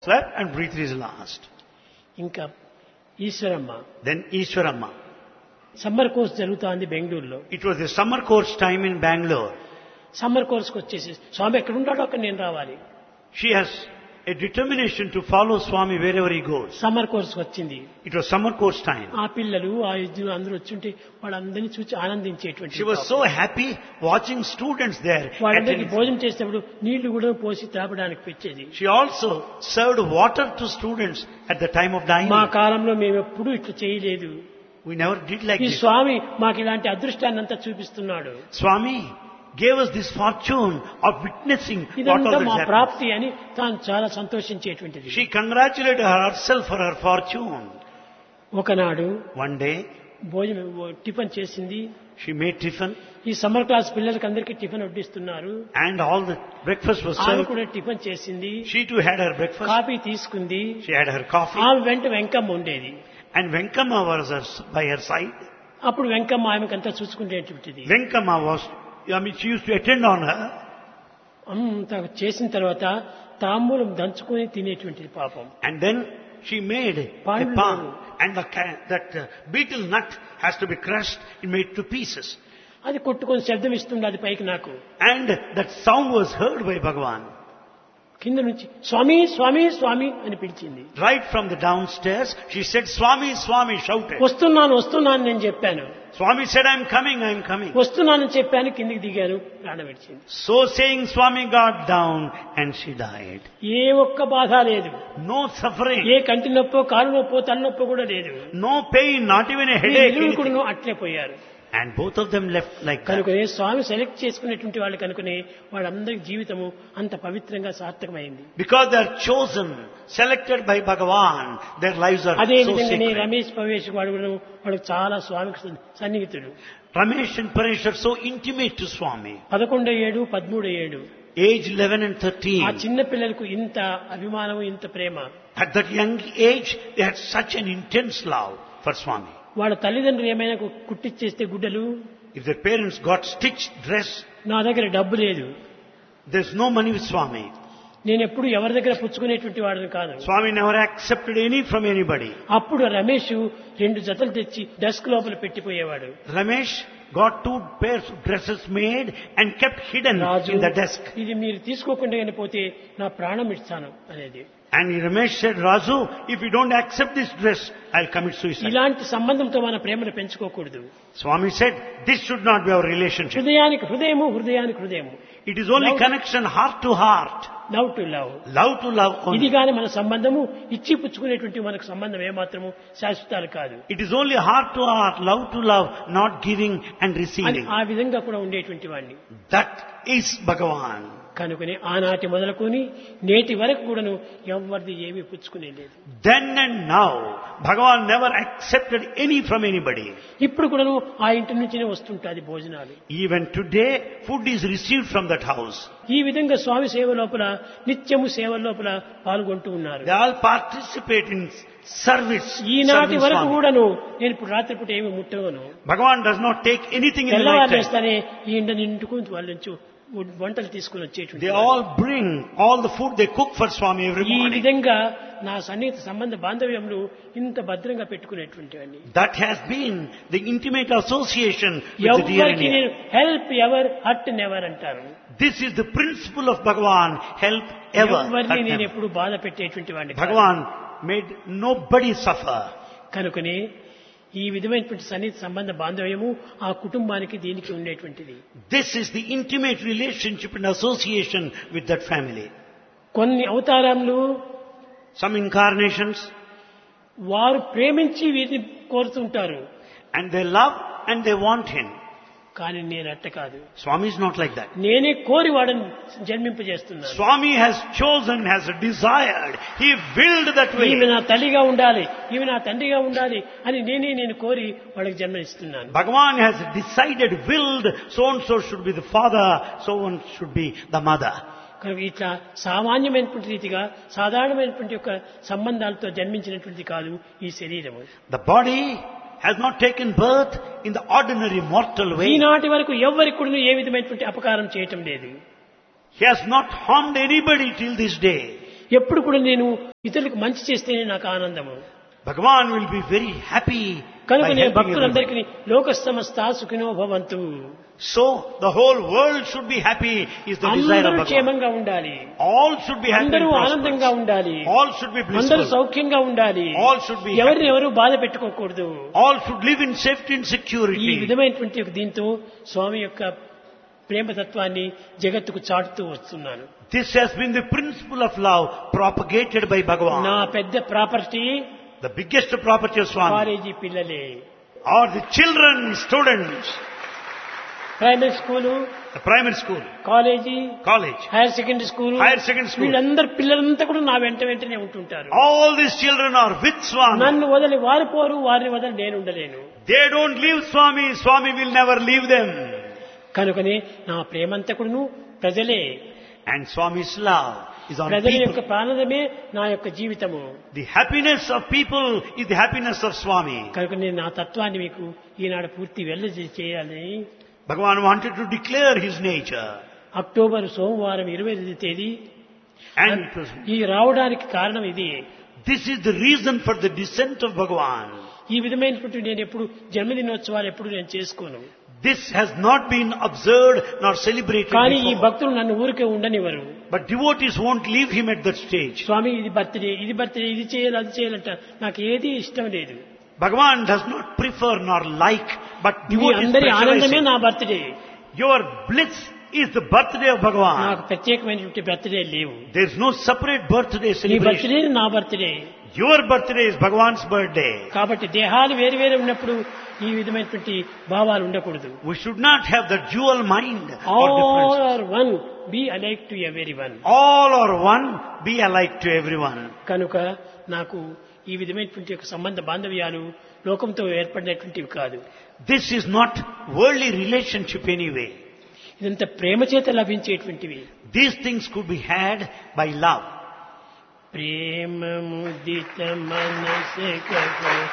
slept and breathed his last. ఇంకా Ishwaramma Then Ishwaramma. Summer course జరుగుతోంది బెంగళూరులో It was the summer course time in Bangalore. Summer కోర్స్కి వచ్చేసి స్వామి ఎక్కడ ఉంటాడో అక్కడ నేను రావాలి She has a determination to follow Swami wherever he goes. Summer కోర్స్కి వచ్చింది It was summer course time. ఆ పిల్లలు ఆ ఇద్దరు అందరూ వచ్చుంటే వాళ్ళందరినీ చూసి ఆనందించేటువంటి She was so happy watching students there. వాళ్ళందరికీ attending. భోజనం చేసేటప్పుడు నీళ్లు కూడా పోసి తాపడానికి పెట్టేది She also served water to students at the time of dining. మా కాలంలో మేము ఎప్పుడూ ఇట్లా చేయలేదు We never did like ఈ this. స్వామి మాకు ఇలాంటి అదృష్టాన్ని అంతా చూపిస్తున్నాడు Swami gave us this fortune of witnessing what ఇదంతా all మా this happened. ప్రాప్తి అని తాను చాలా సంతోషించేటువంటిది She congratulated herself for her fortune. ఒకనాడు One day, భోజనం టిఫిన్ చేసింది she made tiffin ఈ సమ్మర్ క్లాస్ పిల్లలకి అందరికీ టిఫిన్ వడ్డిస్తున్నారు and all the breakfast was ఆమె served. కూడా టిఫిన్ చేసింది She too had her breakfast. Coffee తీసుకుంది She had her coffee. ఆమె వెంట వెంకమ్మ ఉండేది And Venkama was her, by her side. అప్పుడు Venkamma ఆమెకంతా చూసుకునేటువంటిది Venkama was, I mean, she used to attend on her. అంత చేసిన తర్వాత తాంబూలం దంచుకొని తినేటువంటిది పాపం And then she made a Pandu. palm. And the, ca- that uh, beetle nut has to be crushed and made to pieces. అది కొట్టుకొని శబ్దం ఇస్తుంది అది పైకి నాకు And that sound was heard by Bhagavan. కింద నుంచి స్వామి స్వామి స్వామి అని పిలిచింది Right from the downstairs, she said, Swami, Swami, shouted. వస్తున్నాను వస్తున్నాను నేను చెప్పాను Swami said, I'm coming, I'm coming. వస్తున్నానని చెప్పాను కిందికి దిగాను ప్రాణం విడిచింది So saying, Swami got down and she died. ఏ ఒక్క బాధ లేదు No suffering, ఏ కంటి నొప్పో కాలు నొప్పో తలనొప్పో కూడా లేదు no pain, not even a ఈ headache. ఇరువురు anything. కూడా అట్లే పోయారు And both of them left like that. కనుకనే స్వామి సెలెక్ట్ చేసుకునేటువంటి వాళ్ళు కనుకనే వాళ్ళందరి జీవితము అంత పవిత్రంగా సార్థకమైంది Because they are chosen, selected by Bhagavan, their lives are అదే so విధంగానే sacred. రమేష్ పవేష్ వాడు కూడా వాడు చాలా స్వామికి సన్- సన్నిహితుడు Ramesh and Paresh are so intimate to Swami. పదకొండో ఏడు పదమూడో ఏడు Age 11 and ఆ 13. చిన్న పిల్లలకు ఇంత అభిమానం ఇంత ప్రేమ At that young age, they had such an intense love for Swami. వాళ్ళ తల్లిదండ్రులు ఏమైనా కు- కుట్టిచ్చేస్తే గుడ్డలు If their parents got stitched dress, నా దగ్గర డబ్బు లేదు there's no money with Swami. నేను ఎప్పుడు ఎవరి దగ్గర పుచ్చుకునేటువంటి వాడిని కాదు Swami never accepted any from anybody. అప్పుడు రమేష్ రెండు జతలు తెచ్చి డెస్క్ లోపల పెట్టిపోయేవాడు Ramesh got two pairs of dresses made and kept hidden Raju in the desk. ఇది మీరు తీసుకోకుండా కానీ పోతే నా ప్రాణం ఇస్తాను అనేది And Ramesh said, Raju, if you don't accept this dress, I'll commit suicide. ఇలాంటి సంబంధంతో మన ప్రేమను పెంచుకోకూడదు Swami said, this should not be our relationship. హృదయానికి హృదయము హృదయానికి హృదయము It is only Love- connection heart to heart. Love to love Love to love ఇది only. కానీ మన సంబంధము ఇచ్చి పుచ్చుకునేటువంటి మనకు సంబంధం ఏమాత్రము శాశ్వతాలు కాదు It is only heart to heart, love to love, not giving and అని receiving. ఆ విధంగా కూడా ఉండేటువంటి వాడిని That is Bhagavan. కనుకనే ఆనాటి మొదలుకొని నేటి వరకు కూడాను ఎవరిది ఏమీ పుచ్చుకునే లేదు Then and now, Bhagavan never accepted any from anybody. ఇప్పుడు కూడాను ఆ ఇంటి నుంచినే వస్తుంటాది భోజనాలు Even today, food is received from that house. ఈ విధంగా స్వామి సేవ లోపల నిత్యము సేవ లోపల పాల్గొంటూ ఉన్నారు They all participate in service. ఈనాటి serving వరకు Swami. కూడాను నేను ఇప్పుడు రాత్రిపూట ఏమి ముట్టవను Bhagavan does not take anything in the తెల్లవారు night time. వేస్తానే ఈ ఇంట నిండుకు వాళ్ళ నుంచి వంటలు తీసుకుని వచ్చేటువంటి They all bring all the food they cook for Swami every ఈ morning. విధంగా నా సన్నిహిత సంబంధ బాంధవ్యములు ఇంత భద్రంగా పెట్టుకునేటువంటివన్నీ That has been the intimate association with the dear and ఎవరికి near. నేను హెల్ప్ ఎవర్ హట్ నెవర్ అంటారు This is the principle of Bhagavan. Help ever. ఎవరిని hurt నేను never. ఎప్పుడు బాధ పెట్టేటువంటి వాడిని కాదు. Bhagavan made nobody suffer. కనుకనే ఈ విధమైనటువంటి సన్నిహిత సంబంధ బాంధవ్యము ఆ కుటుంబానికి దీనికి ఉండేటువంటిది This is the intimate relationship and association with that family. కొన్ని అవతారములు Some incarnations, వారు ప్రేమించి వీరిని కోరుతుంటారు and they love and they want him. కానీ నేను అట్ట కాదు Swami is not like that. నేనే కోరి వాడని జన్మింపజేస్తున్నాను Swami has chosen, has desired. He willed that ఈమె way. నా తల్లిగా ఉండాలి ఈమె నా తండ్రిగా ఉండాలి అని నేనే నేను కోరి వాళ్ళకి జన్మనిస్తున్నాను Bhagavan has decided, willed, so and so should be the father, so and should be the mother. కనుక ఇట్లా సామాన్యమైనటువంటి రీతిగా సాధారణమైనటువంటి యొక్క సంబంధాలతో జన్మించినటువంటి కాదు ఈ శరీరము The body has not taken birth in the ordinary mortal way. ఈనాటి వరకు ఎవరికి కూడా ఏ విధమైనటువంటి అపకారం చేయటం లేదు He has not harmed anybody till this day. ఎప్పుడు కూడా నేను ఇతరులకు మంచి చేస్తేనే నాకు ఆనందము Bhagavan will be very happy by కనుక నేను helping everyone. భక్తులందరికీ లోక సమస్త సుఖినో భవంతు So the whole world should be happy is the desire అందరూ of Bhagavan. క్షేమంగా ఉండాలి All should be happy and అందరూ ఆనందంగా prosperous. ఉండాలి All should be అందరూ blissful. సౌఖ్యంగా ఉండాలి All should be ఎవరిని ఎవరు బాధ పెట్టుకోకూడదు All should live in safety and ఈ security. విధమైనటువంటి ఒక దీంతో స్వామి యొక్క ప్రేమతత్వాన్ని జగత్తుకు చాటుతూ వస్తున్నాను This has been the principle of love propagated by నా Bhagavan. పెద్ద property The biggest property of Swami college పిల్లలే are the children, students, primary school the primary school, college college. Higher secondary school Higher secondary school. వీళ్ళందరూ పిల్లలంతా కూడా నా వెంట వెంటనే ఉంటుంటారు All these children are with Swami. నన్ను వదిలి వారు పోరు వారిని వదిలి నేను ఉండలేను They don't leave Swami. Swami will never leave them. కనుకనే నా ప్రేమంతా కూడాను ప్రజలే And Swami's love is on ప్రజల యొక్క people. ప్రాణదమే నా యొక్క జీవితము The happiness of people is the happiness of Swami. కనుక నేను నా తత్వాన్ని మీకు ఈనాడు పూర్తి వెళ్ళ చేయాలని Bhagavan wanted to declare his nature. October సోమవారం ఇరవై ఎనిమిది తేదీ And it was, ఈ రావడానికి కారణం ఇది this is the reason for the descent of Bhagavan. ఈ విధమైనటువంటి నేను ఎప్పుడు జన్మదినోత్సవాలు ఎప్పుడు నేను చేసుకోను This has not been observed nor celebrated కానీ ఈ before. భక్తులు నన్ను ఊరికే ఉండనివ్వరు But devotees won't leave him at that stage. స్వామి ఇది బర్త్డే ఇది బర్త్డే ఇది చేయాలి అది చేయాలంట నాకు ఏది ఇష్టం లేదు Bhagavan does not prefer nor like, but me devotees అందరి ఆనందమే pressurizing. నా birthday Your bliss is the birthday of Bhagavan. నాకు ప్రత్యేకమైనటువంటి బర్త్డే లేవు There is no separate birthday నీ celebration. బర్త్డే నా birthday Your birthday is Bhagavan's birthday. కాబట్టి దేహాలు వేరు వేరు ఉన్నప్పుడు ఈ విధమైనటువంటి భావాలు ఉండకూడదు We should not have the dual mind or all difference. Are one be alike to everyone All are one, be alike to everyone. కనుక నాకు ఈ విధమైనటువంటి యొక్క సంబంధ బాంధవ్యాలు లోకంతో ఏర్పడినటువంటివి కాదు This is not worldly relationship anyway. ఇదంతా ప్రేమ చేత లభించేటువంటివి These things could be had by love. ప్రేమ ముదిత మనస